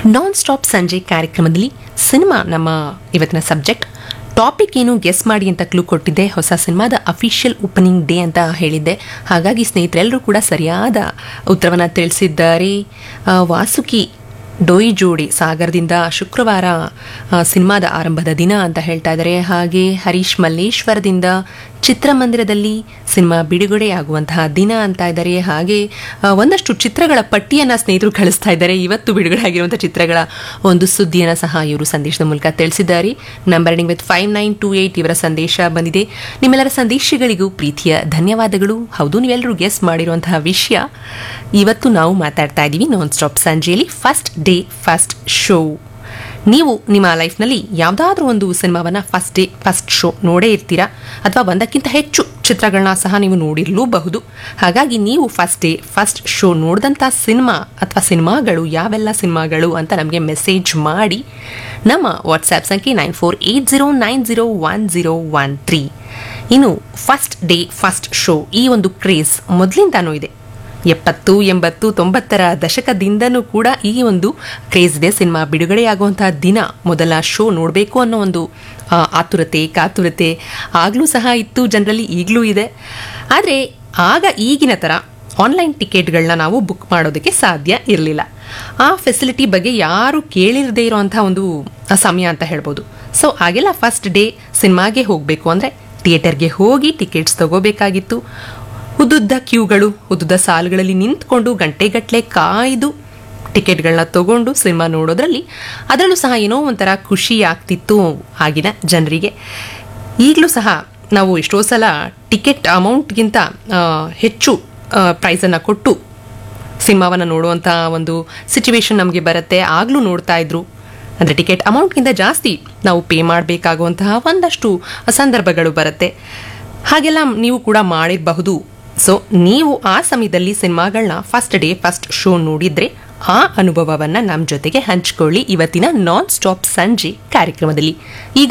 non stop ಸಂಜೆ ಕಾರ್ಯಕ್ರಮದಲ್ಲಿ cinema ನಮ್ಮ ಇವತ್ತಿನ ಸಬ್ಜೆಕ್ಟ್ ಟಾಪಿಕ್ ಏನು ಗೆಸ್ ಮಾಡಿ ಅಂತ ಕ್ಲೂ ಕೊಟ್ಟಿದ್ದೆ ಹೊಸ ಸಿನಿಮಾದ ಅಫಿಷಿಯಲ್ ಓಪನಿಂಗ್ ಡೇ ಅಂತ ಹೇಳಿದ್ದೆ ಹಾಗಾಗಿ ಸ್ನೇಹಿತರೆಲ್ಲರೂ ಕೂಡ ಸರಿಯಾದ ಉತ್ತರವನ್ನು ತಿಳಿಸಿದ್ದಾರೆ ಆ, ವಾಸುಕಿ ಡೋಯಿ ಜೋಡಿ ಸಾಗರದಿಂದ ಶುಕ್ರವಾರ ಆ, ಸಿನಿಮಾದ ಆರಂಭದ ದಿನ ಅಂತ ಹೇಳ್ತಾ ಇದ್ದಾರೆ ಹಾಗೆ ಹರೀಶ್ ಮಲ್ಲೇಶ್ವರದಿಂದ ಚಿತ್ರಮಂದಿರದಲ್ಲಿ ಸಿನಿಮಾ ಬಿಡುಗಡೆಯಾಗುವಂತಹ ದಿನ ಅಂತ ಇದ್ದಾರೆ ಹಾಗೆ ಆ, ಒಂದಷ್ಟು ಚಿತ್ರಗಳ ಪಟ್ಟಿಯನ್ನು ಸ್ನೇಹಿತರು ಕಳಿಸ್ತಾ ಇದ್ದಾರೆ ಇವತ್ತು ಬಿಡುಗಡೆ ಆಗಿರುವಂಥ ಚಿತ್ರಗಳ ಒಂದು ಸುದ್ದಿಯನ್ನು ಸಹ ಇವರು ಸಂದೇಶದ ಮೂಲಕ ತಿಳಿಸಿದ್ದಾರೆ number ending with five nine two eight ಇವರ ಸಂದೇಶ ಬಂದಿದೆ ನಿಮ್ಮೆಲ್ಲರ ಸಂದೇಶಗಳಿಗೂ ಪ್ರೀತಿಯ ಧನ್ಯವಾದಗಳು ಹೌದು ನೀವೆಲ್ಲರೂ ಗೆಸ್ ಮಾಡಿರುವಂತಹ ವಿಷಯ ಇವತ್ತು ನಾವು ಮಾತಾಡ್ತಾ ಇದ್ದೀವಿ ನಾನ್ ಸ್ಟಾಪ್ ಸಂಜೆಯಲ್ಲಿ ಫಸ್ಟ್ ಡೇ ಫಸ್ಟ್ ಶೋ ನೀವು ನಿಮ್ಮ ಲೈಫ್ನಲ್ಲಿ ಯಾವುದಾದ್ರೂ ಒಂದು ಸಿನಿಮಾವನ್ನು ಫಸ್ಟ್ ಡೇ ಫಸ್ಟ್ ಶೋ ನೋಡೇ ಇರ್ತೀರಾ ಅಥವಾ ಒಂದಕ್ಕಿಂತ ಹೆಚ್ಚು ಚಿತ್ರಗಳನ್ನ ಸಹ ನೀವು ನೋಡಿರಲೂಬಹುದು ಹಾಗಾಗಿ ನೀವು ಫಸ್ಟ್ ಡೇ ಫಸ್ಟ್ ಶೋ ನೋಡಿದಂಥ ಸಿನಿಮಾ ಅಥವಾ ಸಿನಿಮಾಗಳು ಯಾವೆಲ್ಲ ಸಿನಿಮಾಗಳು ಅಂತ ನಮಗೆ ಮೆಸೇಜ್ ಮಾಡಿ ನಮ್ಮ ವಾಟ್ಸ್ಆ್ಯಪ್ ಸಂಖ್ಯೆ nine four eight zero nine zero one zero one three ಇನ್ನು ಫಸ್ಟ್ ಡೇ ಫಸ್ಟ್ ಶೋ ಈ ಒಂದು ಕ್ರೇಜ್ ಮೊದಲಿಂದಾನೂ ಇದೆ ಎಪ್ಪತ್ತು ಎಂಬತ್ತು ತೊಂಬತ್ತರ ದಶಕದಿಂದನೂ ಕೂಡ ಈ ಒಂದು ಕ್ರೇಜ್ ಇದೆ ಸಿನಿಮಾ ಬಿಡುಗಡೆಯಾಗುವಂತಹ ದಿನ ಮೊದಲ ಶೋ ನೋಡಬೇಕು ಅನ್ನೋ ಒಂದು ಆ, ಆತುರತೆ ಕಾತುರತೆ ಆಗಲೂ ಸಹ ಇತ್ತು ಜನರಲ್ಲಿ ಈಗಲೂ ಇದೆ ಆದರೆ ಆಗ ಈಗಿನ ಥರ ಆನ್ಲೈನ್ ಟಿಕೆಟ್ಗಳನ್ನ ನಾವು ಬುಕ್ ಮಾಡೋದಕ್ಕೆ ಸಾಧ್ಯ ಇರಲಿಲ್ಲ ಆ ಫೆಸಿಲಿಟಿ ಬಗ್ಗೆ ಯಾರು ಕೇಳಿರದೇ ಇರೋವಂಥ ಒಂದು ಸಮಯ ಅಂತ ಹೇಳ್ಬೋದು ಸೊ ಆಗೆಲ್ಲ ಫಸ್ಟ್ ಡೇ ಸಿನಿಮಾಗೆ ಹೋಗಬೇಕು ಅಂದರೆ ಥಿಯೇಟರ್ಗೆ ಹೋಗಿ ಟಿಕೆಟ್ಸ್ ತಗೋಬೇಕಾಗಿತ್ತು ಉದ್ದುದ್ದ ಕ್ಯೂಗಳು ಉದ್ದುದ್ದ ಸಾಲುಗಳಲ್ಲಿ ನಿಂತ್ಕೊಂಡು ಗಂಟೆಗಟ್ಟಲೆ ಕಾಯ್ದು ಟಿಕೆಟ್ಗಳನ್ನ ತಗೊಂಡು ಸಿನಿಮಾ ನೋಡೋದ್ರಲ್ಲಿ ಅದರಲ್ಲೂ ಸಹ ಏನೋ ಒಂಥರ ಖುಷಿ ಆಗ್ತಿತ್ತು ಆಗಿನ ಜನರಿಗೆ ಈಗಲೂ ಸಹ ನಾವು ಎಷ್ಟೋ ಸಲ ಟಿಕೆಟ್ ಅಮೌಂಟ್ಗಿಂತ ಆ, ಹೆಚ್ಚು ಪ್ರೈಸನ್ನು ಕೊಟ್ಟು ಸಿನಿಮಾವನ್ನು ನೋಡುವಂಥ ಒಂದು ಸಿಚುವೇಶನ್ ನಮಗೆ ಬರುತ್ತೆ ಆಗಲೂ ನೋಡ್ತಾ ಇದ್ರು ಅಂದರೆ ಟಿಕೆಟ್ ಅಮೌಂಟ್ಗಿಂತ ಜಾಸ್ತಿ ನಾವು ಪೇ ಮಾಡಬೇಕಾಗುವಂತಹ ಒಂದಷ್ಟು ಸಂದರ್ಭಗಳು ಬರುತ್ತೆ ಹಾಗೆಲ್ಲ ನೀವು ಕೂಡ ಮಾಡಿರಬಹುದು ಸೊ ನೀವು ಆ ಸಮಯದಲ್ಲಿ ಸಿನಿಮಾಗಳನ್ನ ಫಸ್ಟ್ ಡೇ ಫಸ್ಟ್ ಶೋ ನೋಡಿದ್ರೆ ಆ ಅನುಭವವನ್ನು ನಮ್ಮ ಜೊತೆಗೆ ಹಂಚ್ಕೊಳ್ಳಿ ಇವತ್ತಿನ ನಾನ್ ಸ್ಟಾಪ್ ಸಂಜೆ ಕಾರ್ಯಕ್ರಮದಲ್ಲಿ ಈಗ